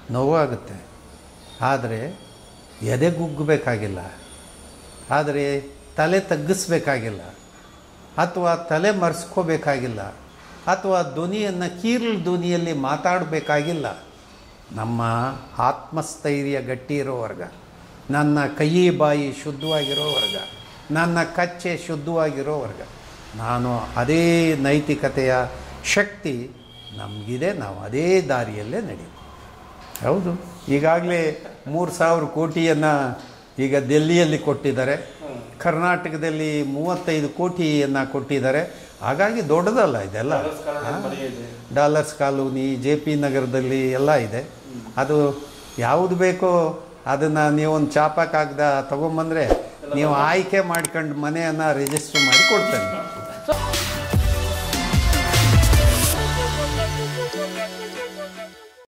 ನೋವಾಗುತ್ತೆ ಆದರೆ ಎದೆಗುಗ್ಗಬೇಕಾಗಿಲ್ಲ ಆದರೆ ತಲೆ ತಗ್ಗಿಸ್ಬೇಕಾಗಿಲ್ಲ ಅಥವಾ ತಲೆ ಮರೆಸ್ಕೋಬೇಕಾಗಿಲ್ಲ ಅಥವಾ ಧ್ವನಿಯನ್ನು ಕೀರ್ಲ್ ಧ್ವನಿಯಲ್ಲಿ ಮಾತಾಡಬೇಕಾಗಿಲ್ಲ ನಮ್ಮ ಆತ್ಮಸ್ಥೈರ್ಯ ಗಟ್ಟಿ ಇರೋವರ್ಗ ನನ್ನ ಕೈ ಬಾಯಿ ಶುದ್ಧವಾಗಿರೋವರ್ಗ ನನ್ನ ಕಚ್ಚೆ ಶುದ್ಧವಾಗಿರೋವರ್ಗ ನಾನು ಅದೇ ನೈತಿಕತೆಯ ಶಕ್ತಿ ನಮಗಿದೆ ನಾವು ಅದೇ ದಾರಿಯಲ್ಲೇ ನಡೆಯಬೇಕು ಹೌದು ಈಗಾಗಲೇ ಮೂರು ಸಾವಿರ ಕೋಟಿಯನ್ನು ಈಗ ದೆಲ್ಲಿಯಲ್ಲಿ ಕೊಟ್ಟಿದ್ದಾರೆ ಕರ್ನಾಟಕದಲ್ಲಿ ಮೂವತ್ತೈದು ಕೋಟಿಯನ್ನು ಕೊಟ್ಟಿದ್ದಾರೆ ಹಾಗಾಗಿ ದೊಡ್ಡದಲ್ಲ ಇದೆಲ್ಲ ಆ? ಡಾಲರ್ಸ್ ಕಾಲೋನಿ ಜೆ ಪಿ ನಗರದಲ್ಲಿ ಎಲ್ಲ ಇದೆ ಅದು ಯಾವುದು ಬೇಕೋ ಅದನ್ನು ನೀವೊಂದು ಚಾಪ ಕಾಗದ ತೊಗೊಂಬಂದರೆ ನೀವು ಆಯ್ಕೆ ಮಾಡ್ಕೊಂಡು ಮನೆಯನ್ನು ರಿಜಿಸ್ಟರ್ ಮಾಡಿ ಕೊಡ್ತೇನೆ ಸೊ